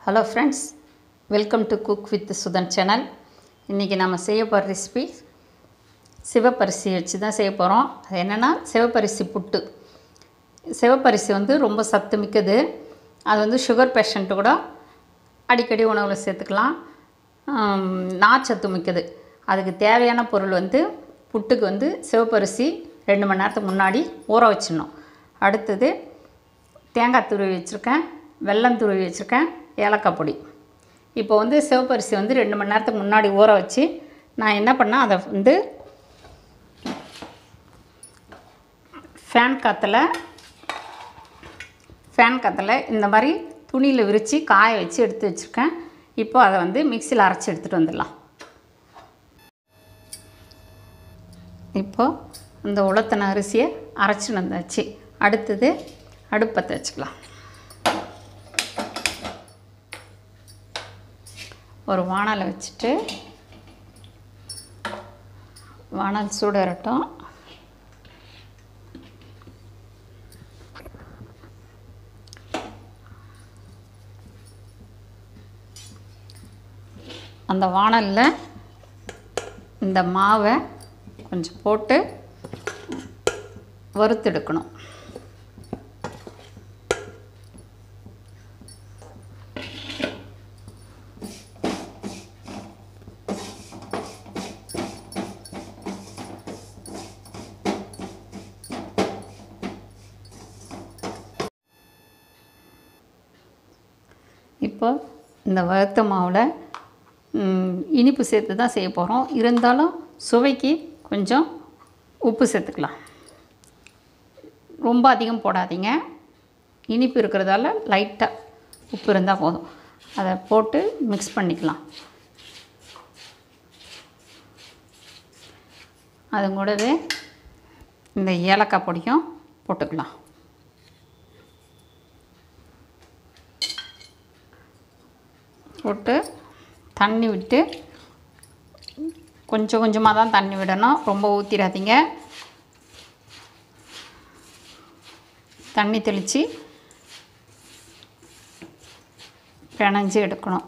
hello friends welcome to cook with Sudhan channel இன்றைக்கி நம்ம செய்ய போகிற ரெசிபி சிவப்பரிசி வச்சு தான் செய்ய போகிறோம் அது என்னென்னா சிவப்பரிசி புட்டு சிவப்பரிசி வந்து ரொம்ப சத்து மிக்கது அது வந்து சுகர் பேஷண்ட்டு கூட அடிக்கடி உணவில் சேர்த்துக்கலாம் ஆம், நார்ச்சத்து மிக்கது அதுக்கு தேவையான பொருள் வந்து புட்டுக்கு வந்து சிவப்பரிசி ரெண்டு மணி நேரத்துக்கு முன்னாடி ஊற வச்சிடணும் அடுத்தது தேங்காய் துருவி வச்சுருக்கேன் வெல்லம் துருவி வச்சுருக்கேன் ஏலக்காய் பொடி இப்போ வந்து சிவப்பரிசி வந்து ரெண்டு மணி நேரத்துக்கு முன்னாடி ஊற வச்சு நான் என்ன பண்ணேன் அதை வந்து ஃபேன் காற்றுல ஃபேன் காற்றுல இந்த மாதிரி துணியில் விரித்து காய வச்சு எடுத்து வச்சுருக்கேன் இப்போ அதை வந்து மிக்சியில் அரைச்சி எடுத்துகிட்டு வந்துடலாம் இப்போது இந்த உலத்தின அரிசியை அரைச்சி வந்தாச்சு அடுத்தது அடுப்பத்தை வச்சுக்கலாம் ஒரு வானலை வச்சுட்டு வானல் சூடரட்டும் அந்த வானலில் இந்த மாவை கொஞ்சம் போட்டு வறுத்தெடுக்கணும் இப்போ இந்த வறுத்த மாவில் ம், இனிப்பு சேர்த்து தான் செய்ய போகிறோம் இருந்தாலும் சுவைக்கு கொஞ்சம் உப்பு சேர்த்துக்கலாம் ரொம்ப அதிகம் போடாதீங்க இனிப்பு இருக்கிறதால லைட்டாக உப்பு இருந்தால் போதும் அதை போட்டு மிக்ஸ் பண்ணிக்கலாம் அது கூடவே இந்த ஏலக்காய் பொடியும் போட்டுக்கலாம் போட்டு தண்ணி விட்டு கொஞ்சம் கொஞ்சமாக தான் தண்ணி விடணும் ரொம்ப ஊற்றிடாதீங்க தண்ணி தெளித்து பிணைஞ்சு எடுக்கணும்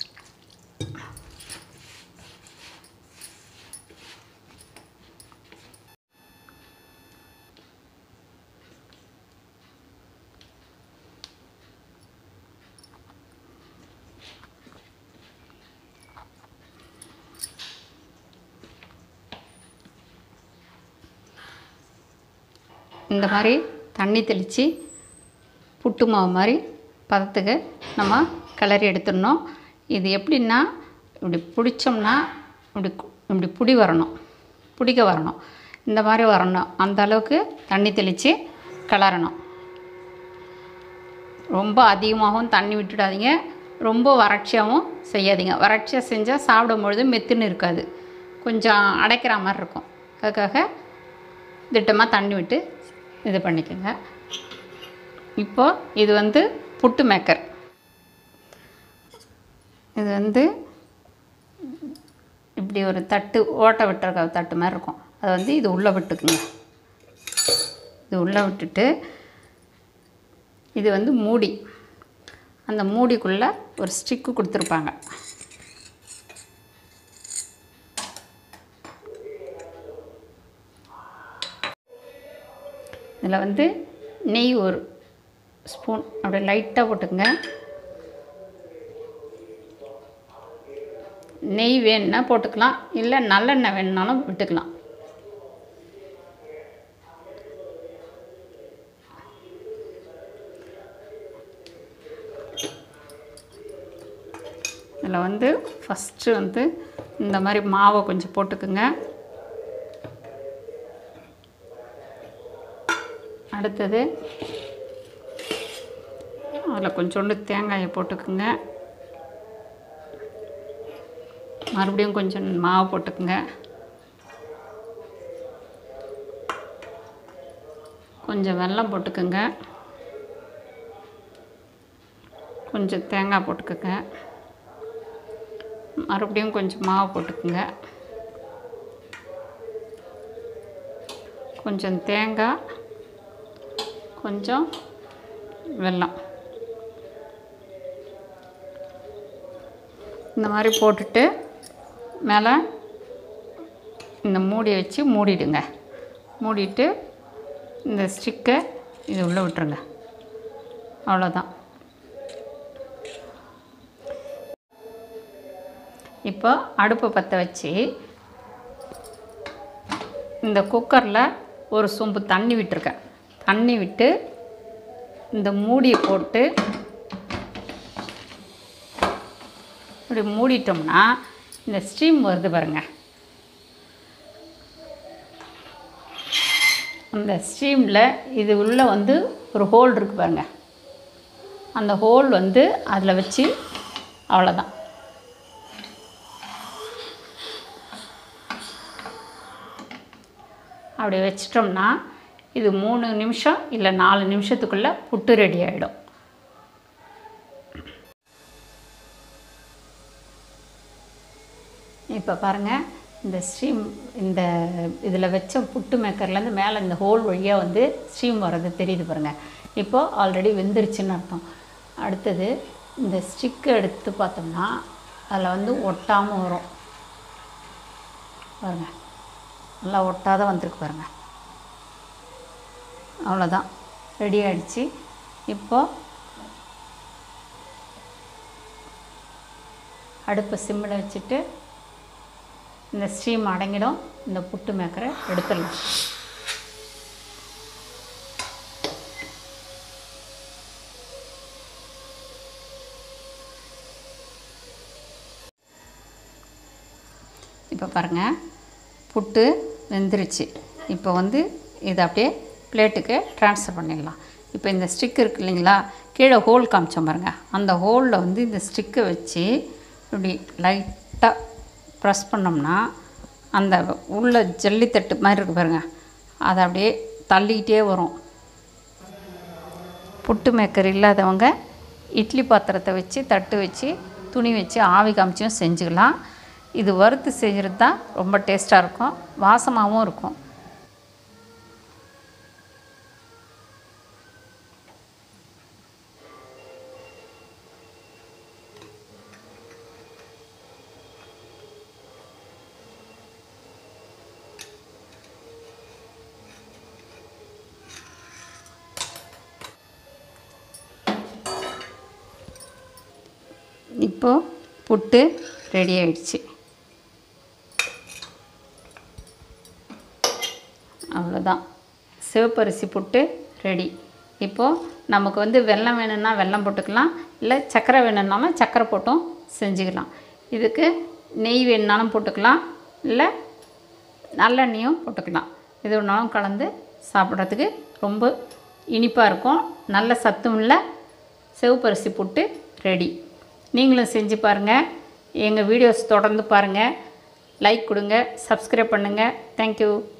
இந்த மாதிரி தண்ணி தெளித்து புட்டு மாவு மாதிரி பதத்துக்கு நம்ம கிளறி எடுத்துடணும் இது எப்படின்னா இப்படி பிடிச்சோம்னா இப்படி கு- இப்படி புடி வரணும் பிடிக்க வரணும் இந்த மாதிரி வரணும் அந்த அளவுக்கு தண்ணி தெளித்து கிளறணும் ரொம்ப அதிகமாகவும் தண்ணி விட்டுடாதீங்க ரொம்ப வறட்சியாகவும் செய்யாதீங்க வறட்சியாக செஞ்சால் சாப்பிடும்பொழுது மெத்துன்னு இருக்காது கொஞ்சம் அடைக்கிற மாதிரி இருக்கும் அதுக்காக திட்டமாக தண்ணி விட்டு இது பண்ணிக்கோங்க இப்போ இது வந்து புட்டு மேக்கர் இது வந்து இப்படி ஒரு தட்டு ஓட்டை விட்டுருக்க தட்டு மாதிரி இருக்கும் அதை வந்து இது உள்ளே விட்டுக்குங்க இது உள்ளே விட்டுட்டு இது வந்து மூடி அந்த மூடிக்குள்ளே ஒரு ஸ்டிக்கு கொடுத்துருப்பாங்க இதில் வந்து நெய் ஒரு ஸ்பூன் அப்படியே லைட்டாக போட்டுக்கங்க நெய் வேணும்னா போட்டுக்கலாம் இல்லை நல்லெண்ணெய் வேணுனாலும் விட்டுக்கலாம் இதில் வந்து ஃபஸ்ட்டு வந்து இந்த மாதிரி மாவை கொஞ்சம் போட்டுக்குங்க அடுத்தது அதில் கொஞ்சோண்டு தேங்காயை போட்டுக்குங்க மறுபடியும் கொஞ்சம் மாவு போட்டுக்குங்க கொஞ்சம் வெல்லம் போட்டுக்குங்க கொஞ்சம் தேங்காய் போட்டுக்குங்க மறுபடியும் கொஞ்சம் மாவு போட்டுக்குங்க கொஞ்சம் தேங்காய் கொஞ்சம் வெல்லம் இந்த மாதிரி போட்டுட்டு மேலே இந்த மூடியை வச்சு மூடிடுங்க மூடிட்டு இந்த ஸ்டிக்கை இது உள்ளே விட்டுருங்க அவ்வளோதான் இப்போ அடுப்பை பற்ற வச்சு இந்த குக்கரில் ஒரு சொம்பு தண்ணி விட்டுருக்கேன் தண்ணி விட்டு இந்த மூடியை போட்டு இப்படி மூடிட்டோம்னா இந்த ஸ்டீம் வருது பாருங்க அந்த ஸ்டீமில் இது உள்ளே வந்து ஒரு ஹோல் இருக்குது பாருங்க அந்த ஹோல் வந்து அதில் வச்சு அவ்வளோதான் அப்படி வச்சிட்டோம்னா இது மூணு நிமிஷம் இல்லை நாலு நிமிஷத்துக்குள்ளே புட்டு ரெடி ஆகிடும் இப்போ பாருங்கள் இந்த ஸ்டீம் இந்த இதில் வச்ச புட்டு மேக்கர்லேருந்து மேலே இந்த ஹோல் வழியாக வந்து ஸ்டீம் வர்றது தெரியுது பாருங்கள் இப்போது ஆல்ரெடி வெந்துருச்சுன்னு அர்த்தம் அடுத்தது இந்த ஸ்டிக்கை எடுத்து பார்த்தோம்னா அதில் வந்து ஒட்டாமல் வரும் பாருங்கள் நல்லா ஒட்டாத வந்திருக்கு பாருங்கள் அவ்வளோதான் ரெடி ஆயிடுச்சு இப்போது அடுப்பை சிம்மில் வச்சுட்டு இந்த ஸ்டீம் அடங்கிடும் இந்த புட்டு மேக்கரை எடுத்துடலாம் இப்போ பாருங்கள் புட்டு வெந்துருச்சு இப்போ வந்து இதை அப்படியே பிளேட்டுக்கு ட்ரான்ஸ்ஃபர் பண்ணிடலாம் இப்போ இந்த ஸ்டிக் இருக்கு இல்லைங்களா கீழே ஹோல் காமிச்சோம் பாருங்கள் அந்த ஹோலில் வந்து இந்த ஸ்டிக்கை வச்சு இப்படி லைட்டாக ப்ரெஸ் பண்ணோம்னா அந்த உள்ள ஜல்லித்தட்டு மாதிரி இருக்கு பாருங்கள் அதை அப்படியே தள்ளிக்கிட்டே வரும் புட்டு மேக்கர் இல்லாதவங்க இட்லி பாத்திரத்தை வச்சு தட்டு வச்சு துணி வச்சு ஆவி காமிச்சும் செஞ்சுக்கலாம் இது வறுத்து செய்கிறது தான் ரொம்ப டேஸ்ட்டாக இருக்கும் வாசமாகவும் இருக்கும் இப்போது புட்டு ரெடி ஆயிடுச்சு அவ்வளோதான் சிவப்பரிசி புட்டு ரெடி இப்போது நமக்கு வந்து வெல்லம் வேணும்னா வெல்லம் போட்டுக்கலாம் இல்லை சர்க்கரை வேணும்னாலும் சர்க்கரை போட்டும் செஞ்சுக்கலாம் இதுக்கு நெய் வேணுனாலும் போட்டுக்கலாம் இல்லை நல்லெண்ணெயும் போட்டுக்கலாம் இது ஒன்றாலும் கலந்து சாப்பிட்றதுக்கு ரொம்ப இனிப்பாக இருக்கும் நல்ல சத்தும் உள்ள சிவப்பரிசி புட்டு ரெடி நீங்களும் செஞ்சு பாருங்கள் எங்கள் வீடியோஸ் தொடர்ந்து பாருங்கள் லைக் கொடுங்க சப்ஸ்கிரைப் பண்ணுங்கள் தேங்க்யூ